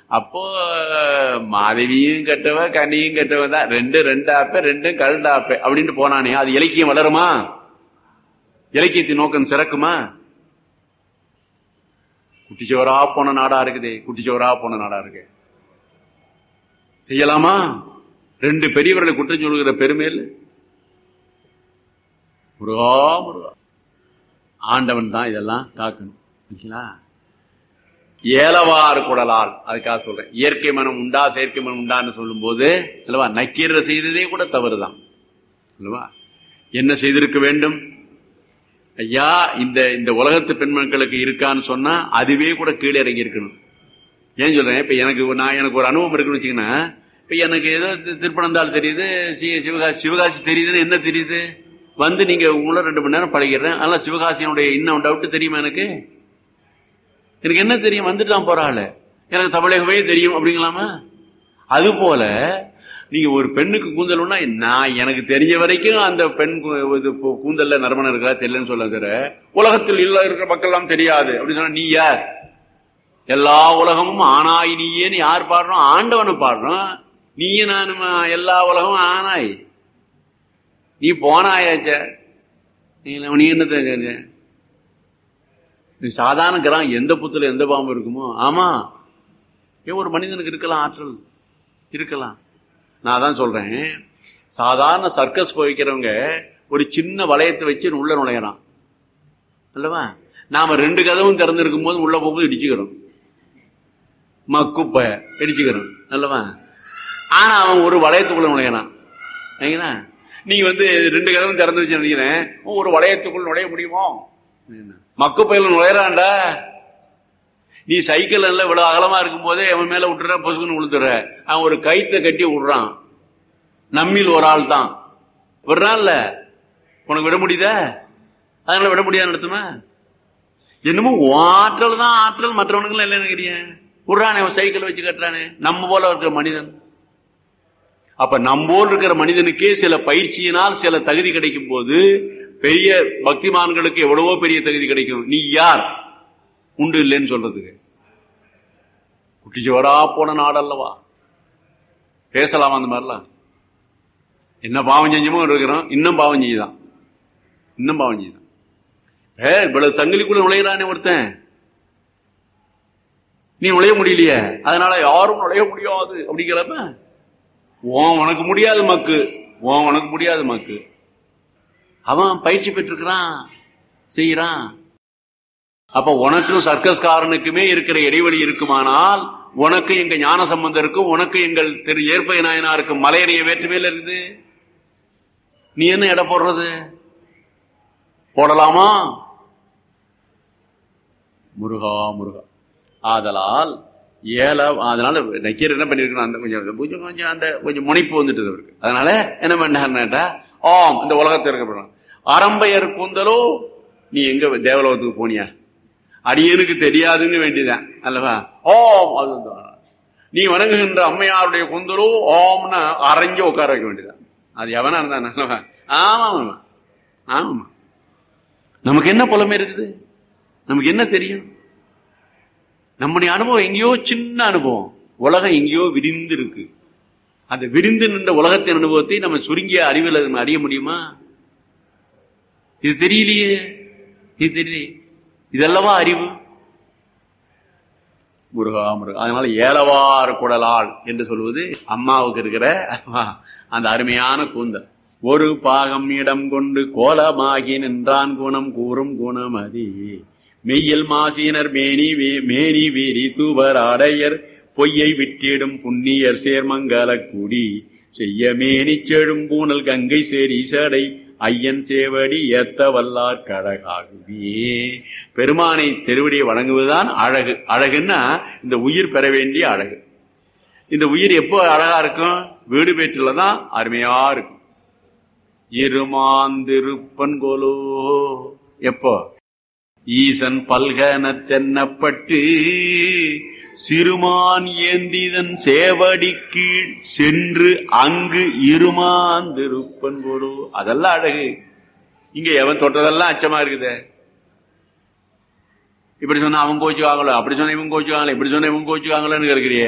அப்போ மாதவியும் கெட்டவ கனியும் கெட்டவ தான் ரெண்டு ரெண்டாப்ப ரெண்டும் கல்டாப்ப அப்படின்ட்டு போனானே அது இலக்கியம் வளருமா இலக்கியத்தின் நோக்கம் சிறக்குமா குட்டிச்சோரா போன நாடா இருக்குது குட்டிச்சோரா போன நாடா இருக்கு செய்யலாமா ரெண்டு பெரியவர்களை குற்றம் சொல்கிற பெருமையில் முருகா முருகா ஆண்டவன் தான் இதெல்லாம் காக்கணும் சரிங்களா ஏலவாறு குடலால் அதுக்காக சொல்றேன் இயற்கை மனம் உண்டா செயற்கை மனம் உண்டான்னு சொல்லும் போது அல்லவா நக்கீர செய்ததே கூட தவறுதான் அல்லவா என்ன செய்திருக்க வேண்டும் ஐயா இந்த இந்த உலகத்து பெண்மக்களுக்கு இருக்கான்னு சொன்னா அதுவே கூட கீழே இறங்கி இருக்கணும் ஏன் சொல்றேன் இப்ப எனக்கு நான் எனக்கு ஒரு அனுபவம் இருக்குன்னு வச்சுக்கோன்னா இப்ப எனக்கு ஏதோ திருப்பனந்தாள் தெரியுது சி- சிவகாசி சிவகாசி தெரியுதுன்னு என்ன தெரியுது வந்து நீங்க உங்கள ரெண்டு மணி நேரம் பழகிறேன் அதனால சிவகாசியினுடைய இன்னும் டவுட் தெரியுமா எனக்கு எனக்கு என்ன தெரியும் வந்துட்டு தான் போறாள் எனக்கு தமிழகமே தெரியும் அப்படிங்களாமா அது போல நீங்க ஒரு பெண்ணுக்கு கூந்தல்னா நான் எனக்கு தெரிஞ்ச வரைக்கும் அந்த பெண் கூ- இது கூ- கூந்தல்ல நறுமணம் இருக்கா தெரியலன்னு சொல்ல தவிர உலகத்தில் இல்ல இருக்கிற மக்கள் எல்லாம் தெரியாது அப்படின்னு சொன்னா நீ யார் எல்லா உலகமும் ஆனாய் நீயேன்னு யார் பாடுறோம் ஆண்டவனை பாடுறோம் நீயும் நானுமா எல்லா உலகமும் ஆனாய் நீ போனாயாச்ச நீ நீ என்ன தெரிஞ்ச நீ சாதாரண கிரகம் எந்த புத்துல எந்த பாம்பு இருக்குமோ ஆமா ஏன் ஒரு மனிதனுக்கு இருக்கலாம் ஆற்றல் இருக்கலாம் நான் தான் சொல்றேன் சாதாரண சர்க்கஸ் போய்க்கிறவங்க ஒரு சின்ன வளையத்தை வச்சு உள்ள நுழையறான் அல்லவா நாம ரெண்டு கதவும் திறந்திருக்கும் போது உள்ள போகும்போது இடிச்சுக்கிறோம் மக்குப்ப இடிச்சுக்கிறோம் அல்லவா ஆனா அவன் ஒரு வளையத்துக்குள்ள நுழையறான் சரிங்களா நீங்க வந்து ரெண்டு கதவும் திறந்து வச்சு நினைக்கிறேன் ஒரு வளையத்துக்குள் நுழைய முடியுமோ மக்கு பயில நுழையறான்டா நீ சைக்கிள் எல்லாம் இவ்வளவு அகலமா இருக்கும் போதே அவன் மேல விட்டுற பொசுக்குன்னு விழுத்துற அவன் ஒரு கைத்தை கட்டி விடுறான் நம்மில் ஒரு ஆள் தான் விடுறான்ல உனக்கு விட முடியுதா அதனால விட முடியாது நடத்துமா என்னமோ உன் ஆற்றல் தான் ஆற்றல் மற்றவனுக்கு இல்லை நினைக்கிறீங்க விடுறானே அவன் சைக்கிள் வச்சு கட்டுறானே நம்ம போல இருக்கிற மனிதன் அப்ப நம்மோல் இருக்கிற மனிதனுக்கே சில பயிற்சியினால் சில தகுதி கிடைக்கும் போது பெரிய பக்திமான்களுக்கு எவ்வளவோ பெரிய தகுதி கிடைக்கும் நீ யார் உண்டு இல்லைன்னு சொல்றதுக்கு குட்டிச்சோரா போன நாடல்லவா பேசலாமா அந்த மாதிரிலாம் என்ன பாவம் செஞ்சமோ இருக்கிறோம் இன்னும் பாவம் செய்யுதான் இன்னும் பாவம் செய்யுதான் ஏ இவ்வளவு சங்கிலிக்குள்ள நுழையிறானே ஒருத்தன் நீ நுழைய முடியலையே அதனால யாரும் நுழைய முடியாது அப்படிங்கிறப்ப ஓன் உனக்கு முடியாது மக்கு ஓன் உனக்கு முடியாது மக்கு அவன் பயிற்சி பெற்றிருக்கிறான் செய்யறான் அப்ப உனக்கும் சர்க்கஸ்காரனுக்குமே இருக்கிற இடைவெளி இருக்குமானால் உனக்கு எங்க ஞான சம்பந்தருக்கும் உனக்கு எங்கள் திரு ஏற்பை நாயனாருக்கும் மலையறிய வேற்றுமையில இருக்குது நீ என்ன எடை போடுறது போடலாமா முருகா முருகா ஆதலால் ஏல அதனால நக்கீர் என்ன பண்ணிருக்கணும் அந்த கொஞ்சம் கொஞ்சம் கொஞ்சம் அந்த கொஞ்சம் முனைப்பு வந்துட்டு அவருக்கு அதனால என்ன பண்ணாருன்னாட்டா ஆம் இந்த உலகத்தில் இருக்க அரம்பையர் கூந்தலோ நீ எங்க தேவலோகத்துக்கு போனியா அடியனுக்கு தெரியாதுன்னு வேண்டியதான் அல்லவா ஓம் அது நீ வணங்குகின்ற அம்மையாருடைய கூந்தலோ ஓம்னு அரைஞ்சு உட்கார வைக்க வேண்டியதான் அது எவனா இருந்தான் அல்லவா ஆமா ஆமா ஆமா நமக்கு என்ன புலமை இருக்குது நமக்கு என்ன தெரியும் நம்முடைய அனுபவம் எங்கேயோ சின்ன அனுபவம் உலகம் எங்கேயோ விரிந்து இருக்கு அந்த விரிந்து நின்ற உலகத்தின் அனுபவத்தை நம்ம சுருங்கிய அறிவில் நம்ம அறிய முடியுமா இது தெரியலையே இது தெரியலையே இதல்லவா அறிவு முருகா முருகா அதனால ஏலவார் குடலால் என்று சொல்வது அம்மாவுக்கு இருக்கிற அந்த அருமையான கூந்தல் ஒரு பாகம் இடம் கொண்டு கோலமாகி நின்றான் குணம் கூறும் குணமதி மெய்யில் மாசினர் மேனி வே- மேனி வீரி தூவர் ஆடையர் பொய்யை விட்டிடும் புண்ணியர் சேர்மங்கல குடி செய்ய மேனி செழும் பூனல் கங்கை சேரி சடை ஐயன் சேவடி ஏத்த வல்லார் கழகாகுவே பெருமானை திருவடியை வணங்குவதுதான் அழகு அழகுன்னா இந்த உயிர் பெற வேண்டிய அழகு இந்த உயிர் எப்போ அழகா இருக்கும் வீடு பேற்றுல தான் அருமையா இருக்கும் இருமாந்திருப்பன் கோலோ எப்போ ஈசன் பல்கன தென்னப்பட்டு சிறுமான் ஏந்திதன் சேவடி கீழ் சென்று அங்கு இருமாந்திருப்பன் போடு அதெல்லாம் அழகு இங்க எவன் தொட்டதெல்லாம் அச்சமா இருக்குது இப்படி சொன்னா அவன் கோச்சுவாங்களோ அப்படி சொன்னா இவன் கோச்சுவாங்களோ இப்படி சொன்னா இவன் கோச்சுவாங்களோன்னு இருக்கிறியே